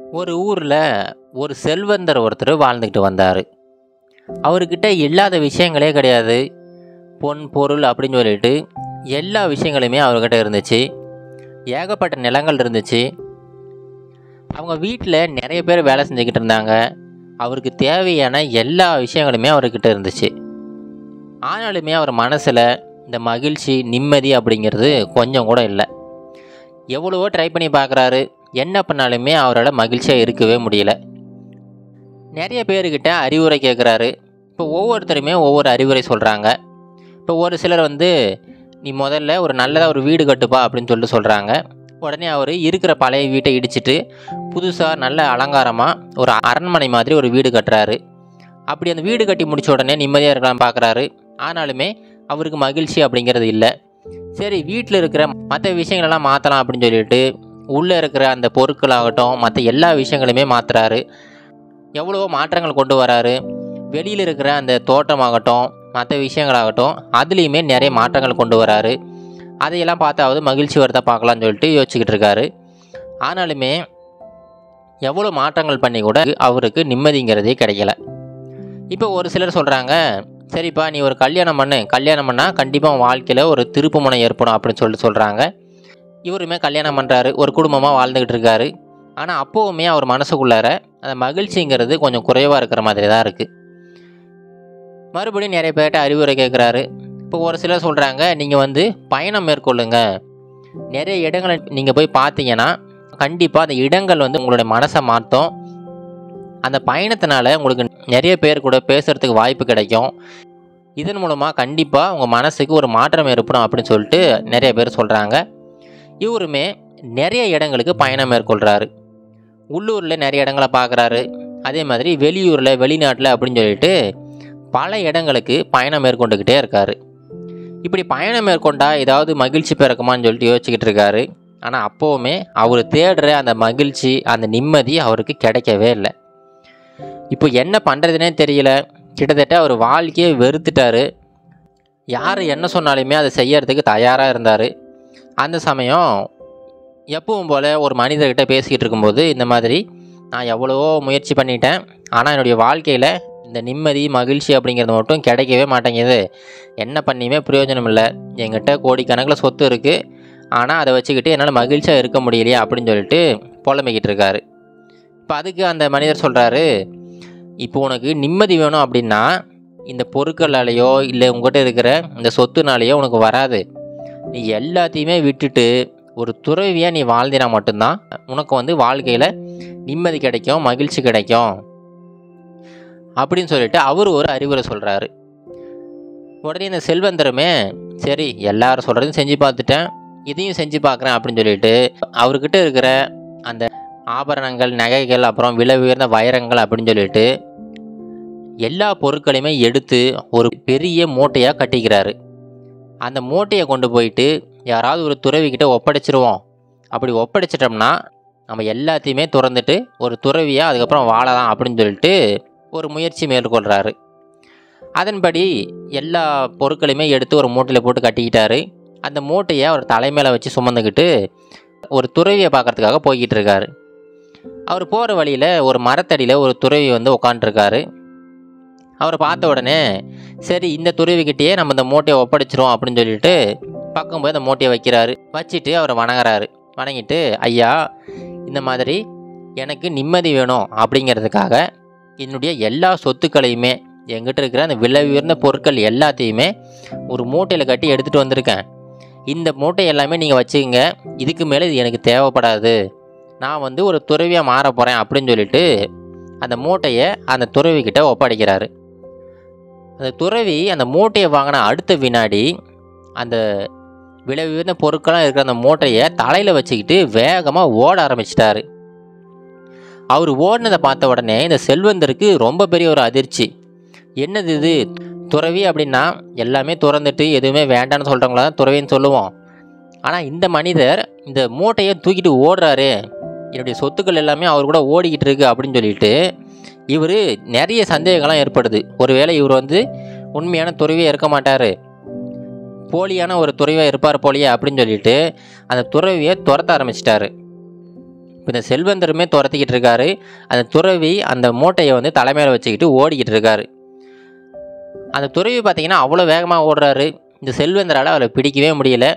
ஒரு ஊரில் ஒரு செல்வந்தர் ஒருத்தர் வாழ்ந்துக்கிட்டு வந்தார் அவர்கிட்ட இல்லாத விஷயங்களே கிடையாது பொன் பொருள் அப்படின்னு சொல்லிட்டு எல்லா விஷயங்களுமே அவர்கிட்ட இருந்துச்சு ஏகப்பட்ட நிலங்கள் இருந்துச்சு அவங்க வீட்டில் நிறைய பேர் வேலை செஞ்சுக்கிட்டு இருந்தாங்க அவருக்கு தேவையான எல்லா விஷயங்களுமே அவர்கிட்ட இருந்துச்சு ஆனாலுமே அவர் மனசில் இந்த மகிழ்ச்சி நிம்மதி அப்படிங்கிறது கொஞ்சம் கூட இல்லை எவ்வளவோ ட்ரை பண்ணி பார்க்குறாரு என்ன பண்ணாலுமே அவரால் மகிழ்ச்சியாக இருக்கவே முடியல நிறைய பேர்கிட்ட அறிவுரை கேட்குறாரு இப்போ ஒவ்வொருத்தருமே ஒவ்வொரு அறிவுரை சொல்கிறாங்க இப்போ ஒரு சிலர் வந்து நீ முதல்ல ஒரு நல்லதாக ஒரு வீடு கட்டுப்பா அப்படின்னு சொல்லிட்டு சொல்கிறாங்க உடனே அவர் இருக்கிற பழைய வீட்டை இடிச்சிட்டு புதுசாக நல்ல அலங்காரமாக ஒரு அரண்மனை மாதிரி ஒரு வீடு கட்டுறாரு அப்படி அந்த வீடு கட்டி முடிச்ச உடனே நிம்மதியாக இருக்கலாம் பார்க்குறாரு ஆனாலுமே அவருக்கு மகிழ்ச்சி அப்படிங்கிறது இல்லை சரி வீட்டில் இருக்கிற மற்ற விஷயங்களெல்லாம் மாற்றலாம் அப்படின்னு சொல்லிட்டு உள்ளே இருக்கிற அந்த பொருட்களாகட்டும் மற்ற எல்லா விஷயங்களுமே மாற்றுறாரு எவ்வளவோ மாற்றங்கள் கொண்டு வராரு வெளியில் இருக்கிற அந்த தோட்டமாகட்டும் மற்ற விஷயங்களாகட்டும் அதுலேயுமே நிறைய மாற்றங்கள் கொண்டு வராரு அதையெல்லாம் பார்த்தாவது மகிழ்ச்சி வரதா பார்க்கலான்னு சொல்லிட்டு யோசிச்சுக்கிட்டு இருக்காரு ஆனாலுமே எவ்வளோ மாற்றங்கள் பண்ணி கூட அவருக்கு நிம்மதிங்கிறதே கிடைக்கல இப்போ ஒரு சிலர் சொல்கிறாங்க சரிப்பா நீ ஒரு கல்யாணம் பண்ணு கல்யாணம் பண்ணால் கண்டிப்பாக வாழ்க்கையில் ஒரு திருப்பு முனை ஏற்படும் அப்படின்னு சொல்லிட்டு சொல்கிறாங்க இவருமே கல்யாணம் பண்ணுறாரு ஒரு குடும்பமாக வாழ்ந்துக்கிட்டு இருக்காரு ஆனால் அப்போவுமே அவர் மனசுக்குள்ளார அந்த மகிழ்ச்சிங்கிறது கொஞ்சம் குறைவாக இருக்கிற மாதிரி தான் இருக்குது மறுபடியும் நிறைய பேர்கிட்ட அறிவுரை கேட்குறாரு இப்போ ஒரு சிலர் சொல்கிறாங்க நீங்கள் வந்து பயணம் மேற்கொள்ளுங்க நிறைய இடங்களை நீங்கள் போய் பார்த்தீங்கன்னா கண்டிப்பாக அந்த இடங்கள் வந்து உங்களுடைய மனசை மாற்றும் அந்த பயணத்தினால உங்களுக்கு நிறைய பேர் கூட பேசுகிறதுக்கு வாய்ப்பு கிடைக்கும் இதன் மூலமாக கண்டிப்பாக உங்கள் மனசுக்கு ஒரு மாற்றம் ஏற்படும் அப்படின்னு சொல்லிட்டு நிறைய பேர் சொல்கிறாங்க இவருமே நிறைய இடங்களுக்கு பயணம் மேற்கொள்கிறாரு உள்ளூரில் நிறைய இடங்களை பார்க்குறாரு அதே மாதிரி வெளியூரில் வெளிநாட்டில் அப்படின்னு சொல்லிட்டு பல இடங்களுக்கு பயணம் மேற்கொண்டுக்கிட்டே இருக்கார் இப்படி பயணம் மேற்கொண்டா ஏதாவது மகிழ்ச்சி பிறக்குமான்னு சொல்லிட்டு யோசிச்சுக்கிட்டு இருக்காரு ஆனால் அப்போவுமே அவர் தேடுற அந்த மகிழ்ச்சி அந்த நிம்மதி அவருக்கு கிடைக்கவே இல்லை இப்போ என்ன பண்ணுறதுனே தெரியல கிட்டத்தட்ட அவர் வாழ்க்கையை வெறுத்துட்டாரு யார் என்ன சொன்னாலுமே அதை செய்யறதுக்கு தயாராக இருந்தார் அந்த சமயம் எப்பவும் போல் ஒரு மனிதர்கிட்ட பேசிக்கிட்டு இருக்கும்போது இந்த மாதிரி நான் எவ்வளவோ முயற்சி பண்ணிட்டேன் ஆனால் என்னுடைய வாழ்க்கையில் இந்த நிம்மதி மகிழ்ச்சி அப்படிங்கிறது மட்டும் கிடைக்கவே மாட்டேங்குது என்ன பண்ணியுமே பிரயோஜனம் இல்லை என்கிட்ட கோடிக்கணக்கில் சொத்து இருக்குது ஆனால் அதை வச்சுக்கிட்டு என்னால் மகிழ்ச்சியாக இருக்க முடியலையா அப்படின்னு சொல்லிட்டு புலம்பிக்கிட்டு இருக்காரு இப்போ அதுக்கு அந்த மனிதர் சொல்கிறாரு இப்போ உனக்கு நிம்மதி வேணும் அப்படின்னா இந்த பொருட்களாலேயோ இல்லை உங்கள்கிட்ட இருக்கிற இந்த சொத்துனாலேயோ உனக்கு வராது நீ எல்லாத்தையுமே விட்டுட்டு ஒரு துறவியாக நீ வாழ்ந்தினா மட்டும்தான் உனக்கு வந்து வாழ்க்கையில் நிம்மதி கிடைக்கும் மகிழ்ச்சி கிடைக்கும் அப்படின்னு சொல்லிட்டு அவர் ஒரு அறிவுரை சொல்கிறாரு உடனே இந்த செல்வந்தருமே சரி எல்லாரும் சொல்கிறதையும் செஞ்சு பார்த்துட்டேன் இதையும் செஞ்சு பார்க்குறேன் அப்படின்னு சொல்லிட்டு அவர்கிட்ட இருக்கிற அந்த ஆபரணங்கள் நகைகள் அப்புறம் விலை உயர்ந்த வைரங்கள் அப்படின்னு சொல்லிட்டு எல்லா பொருட்களையுமே எடுத்து ஒரு பெரிய மூட்டையாக கட்டிக்கிறாரு அந்த மூட்டையை கொண்டு போயிட்டு யாராவது ஒரு துறவிக்கிட்ட ஒப்படைச்சிருவோம் அப்படி ஒப்படைச்சிட்டோம்னா நம்ம எல்லாத்தையுமே திறந்துட்டு ஒரு துறவியாக அதுக்கப்புறம் வாழலாம் அப்படின்னு சொல்லிட்டு ஒரு முயற்சி மேற்கொள்கிறாரு அதன்படி எல்லா பொருட்களையுமே எடுத்து ஒரு மூட்டையில் போட்டு கட்டிக்கிட்டாரு அந்த மூட்டையை அவர் தலைமையில் வச்சு சுமந்துக்கிட்டு ஒரு துறவியை பார்க்கறதுக்காக போய்கிட்டு இருக்காரு அவர் போகிற வழியில் ஒரு மரத்தடியில் ஒரு துறவி வந்து உட்காண்ட்ருக்காரு அவரை பார்த்த உடனே சரி இந்த துறவிக்கிட்டேயே நம்ம இந்த மூட்டையை ஒப்படைச்சிரும் அப்படின்னு சொல்லிட்டு பக்கம் போய் அந்த மூட்டையை வைக்கிறாரு வச்சுட்டு அவரை வணங்குறாரு வணங்கிட்டு ஐயா இந்த மாதிரி எனக்கு நிம்மதி வேணும் அப்படிங்கிறதுக்காக என்னுடைய எல்லா சொத்துக்களையுமே எங்கிட்ட இருக்கிற அந்த விலை உயர்ந்த பொருட்கள் எல்லாத்தையுமே ஒரு மூட்டையில் கட்டி எடுத்துகிட்டு வந்திருக்கேன் இந்த மூட்டை எல்லாமே நீங்கள் வச்சுக்கோங்க இதுக்கு மேலே இது எனக்கு தேவைப்படாது நான் வந்து ஒரு துறவியாக மாற போகிறேன் அப்படின்னு சொல்லிட்டு அந்த மூட்டையை அந்த துறவிக்கிட்ட ஒப்படைக்கிறாரு அந்த துறவி அந்த மூட்டையை வாங்கின அடுத்த வினாடி அந்த விலை உயர்ந்த பொருட்களாக இருக்கிற அந்த மூட்டையை தலையில் வச்சுக்கிட்டு வேகமாக ஓட ஆரம்பிச்சிட்டாரு அவர் ஓடினதை பார்த்த உடனே இந்த செல்வந்தருக்கு ரொம்ப பெரிய ஒரு அதிர்ச்சி என்னது இது துறவி அப்படின்னா எல்லாமே திறந்துட்டு எதுவுமே வேண்டான்னு சொல்கிறவங்கள தான் துறவின்னு சொல்லுவோம் ஆனால் இந்த மனிதர் இந்த மூட்டையை தூக்கிட்டு ஓடுறாரு என்னுடைய சொத்துக்கள் எல்லாமே அவர் கூட ஓடிக்கிட்டு இருக்கு அப்படின்னு சொல்லிட்டு இவர் நிறைய சந்தேகங்கள்லாம் ஏற்படுது ஒருவேளை இவர் வந்து உண்மையான துறவியாக இருக்க மாட்டார் போலியான ஒரு துறவியாக இருப்பார் போலியே அப்படின்னு சொல்லிட்டு அந்த துறவியை துரத்த ஆரம்பிச்சிட்டாரு இப்போ இந்த செல்வந்தருமே துரத்திக்கிட்டு இருக்காரு அந்த துறவி அந்த மூட்டையை வந்து தலைமையில் வச்சுக்கிட்டு ஓடிக்கிட்டு இருக்காரு அந்த துறவி பார்த்தீங்கன்னா அவ்வளோ வேகமாக ஓடுறாரு இந்த செல்வந்தரால் அவரை பிடிக்கவே முடியல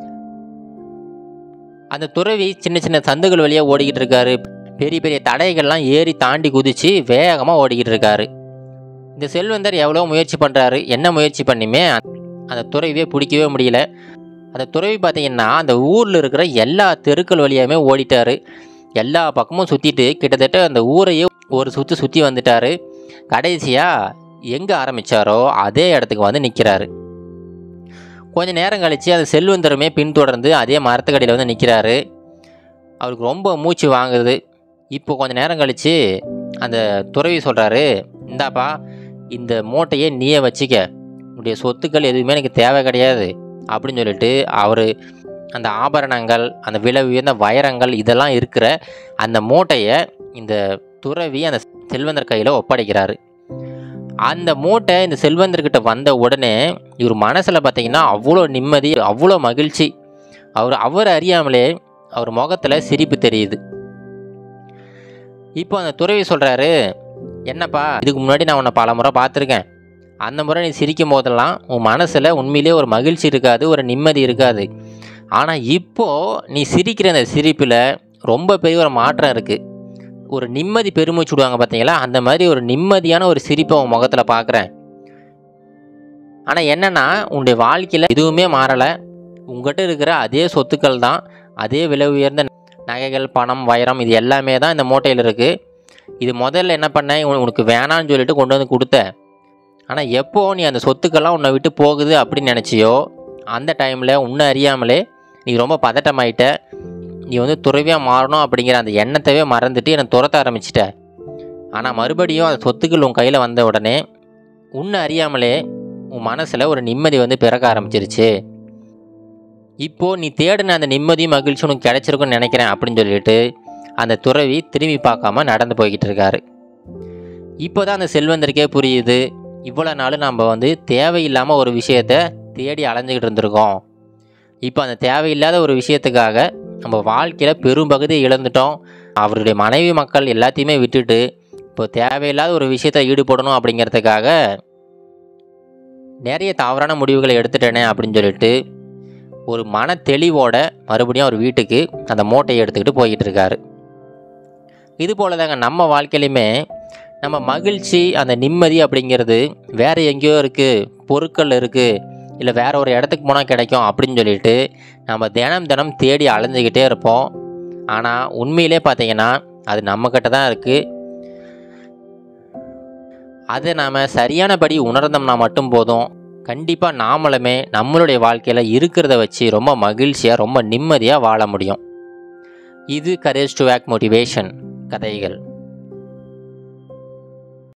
அந்த துறவி சின்ன சின்ன சந்துகள் வழியாக ஓடிக்கிட்டு இருக்காரு பெரிய பெரிய தடைகள்லாம் ஏறி தாண்டி குதிச்சு வேகமாக ஓடிக்கிட்டு இருக்காரு இந்த செல்வந்தர் எவ்வளோ முயற்சி பண்ணுறாரு என்ன முயற்சி பண்ணியுமே அந்த துறவியே பிடிக்கவே முடியல அந்த துறவி பார்த்தீங்கன்னா அந்த ஊரில் இருக்கிற எல்லா தெருக்கள் வழியாமே ஓடிட்டாரு எல்லா பக்கமும் சுற்றிட்டு கிட்டத்தட்ட அந்த ஊரையே ஒரு சுற்றி சுற்றி வந்துட்டாரு கடைசியாக எங்கே ஆரம்பித்தாரோ அதே இடத்துக்கு வந்து நிற்கிறாரு கொஞ்ச நேரம் கழித்து அந்த செல்வந்தருமே பின்தொடர்ந்து அதே மரத்துக்கடியில் வந்து நிற்கிறாரு அவருக்கு ரொம்ப மூச்சு வாங்குது இப்போ கொஞ்ச நேரம் கழித்து அந்த துறவி சொல்கிறாரு இந்தாப்பா இந்த மூட்டையை நீயே வச்சிக்க உன்னுடைய சொத்துக்கள் எதுவுமே எனக்கு தேவை கிடையாது அப்படின்னு சொல்லிட்டு அவர் அந்த ஆபரணங்கள் அந்த விலை உயர்ந்த வைரங்கள் இதெல்லாம் இருக்கிற அந்த மூட்டையை இந்த துறவி அந்த செல்வந்தர் கையில் ஒப்படைக்கிறாரு அந்த மூட்டை இந்த செல்வந்தர்கிட்ட வந்த உடனே இவர் மனசில் பார்த்தீங்கன்னா அவ்வளோ நிம்மதி அவ்வளோ மகிழ்ச்சி அவர் அவர் அறியாமலே அவர் முகத்தில் சிரிப்பு தெரியுது இப்போ அந்த துறவி சொல்கிறாரு என்னப்பா இதுக்கு முன்னாடி நான் உன்னை பல முறை பார்த்துருக்கேன் அந்த முறை நீ சிரிக்கும் போதெல்லாம் உன் மனசில் உண்மையிலே ஒரு மகிழ்ச்சி இருக்காது ஒரு நிம்மதி இருக்காது ஆனால் இப்போது நீ சிரிக்கிற அந்த சிரிப்பில் ரொம்ப பெரிய ஒரு மாற்றம் இருக்குது ஒரு நிம்மதி பெருமூச்சு விடுவாங்க பார்த்தீங்களா அந்த மாதிரி ஒரு நிம்மதியான ஒரு சிரிப்பை உன் முகத்தில் பார்க்குறேன் ஆனால் என்னென்னா உன்னுடைய வாழ்க்கையில் எதுவுமே மாறலை உங்கள்கிட்ட இருக்கிற அதே சொத்துக்கள் தான் அதே விலை உயர்ந்த நகைகள் பணம் வைரம் இது எல்லாமே தான் இந்த மூட்டையில் இருக்குது இது முதல்ல என்ன பண்ண உனக்கு வேணான்னு சொல்லிட்டு கொண்டு வந்து கொடுத்த ஆனால் எப்போ நீ அந்த சொத்துக்கெல்லாம் உன்னை விட்டு போகுது அப்படின்னு நினச்சியோ அந்த டைமில் உன்னை அறியாமலே நீ ரொம்ப பதட்டமாயிட்ட நீ வந்து துறவியாக மாறணும் அப்படிங்கிற அந்த எண்ணத்தவே மறந்துட்டு என்னை துரத்த ஆரம்பிச்சிட்ட ஆனால் மறுபடியும் அந்த சொத்துக்கள் உன் கையில் வந்த உடனே உன்னை அறியாமலே உன் மனசில் ஒரு நிம்மதி வந்து பிறக்க ஆரம்பிச்சிருச்சு இப்போது நீ தேடின அந்த நிம்மதியும் மகிழ்ச்சி உனக்கு கிடைச்சிருக்குன்னு நினைக்கிறேன் அப்படின்னு சொல்லிட்டு அந்த துறவி திரும்பி பார்க்காம நடந்து போய்கிட்டு இருக்காரு இப்போ தான் அந்த செல்வந்தருக்கே புரியுது இவ்வளோ நாள் நம்ம வந்து தேவையில்லாமல் ஒரு விஷயத்த தேடி அலைஞ்சிக்கிட்டு இருந்திருக்கோம் இப்போ அந்த தேவையில்லாத ஒரு விஷயத்துக்காக நம்ம வாழ்க்கையில் பெரும்பகுதியை இழந்துட்டோம் அவருடைய மனைவி மக்கள் எல்லாத்தையுமே விட்டுட்டு இப்போ தேவையில்லாத ஒரு விஷயத்த ஈடுபடணும் அப்படிங்கிறதுக்காக நிறைய தவறான முடிவுகளை எடுத்துட்டேனே அப்படின்னு சொல்லிட்டு ஒரு மன தெளிவோட மறுபடியும் அவர் வீட்டுக்கு அந்த மூட்டையை எடுத்துக்கிட்டு போய்கிட்டு இருக்காரு இது போல தாங்க நம்ம வாழ்க்கையிலையுமே நம்ம மகிழ்ச்சி அந்த நிம்மதி அப்படிங்கிறது வேறு எங்கேயோ இருக்குது பொருட்கள் இருக்குது இல்லை வேற ஒரு இடத்துக்கு போனால் கிடைக்கும் அப்படின்னு சொல்லிட்டு நம்ம தினம் தினம் தேடி அலைஞ்சிக்கிட்டே இருப்போம் ஆனால் உண்மையிலே பார்த்தீங்கன்னா அது நம்மக்கிட்ட தான் இருக்குது அதை நாம் சரியானபடி உணர்ந்தோம்னா மட்டும் போதும் கண்டிப்பாக நாமளுமே நம்மளுடைய வாழ்க்கையில் இருக்கிறத வச்சு ரொம்ப மகிழ்ச்சியாக ரொம்ப நிம்மதியாக வாழ முடியும் இது கரேஜ் டு வேக் மோட்டிவேஷன் கதைகள்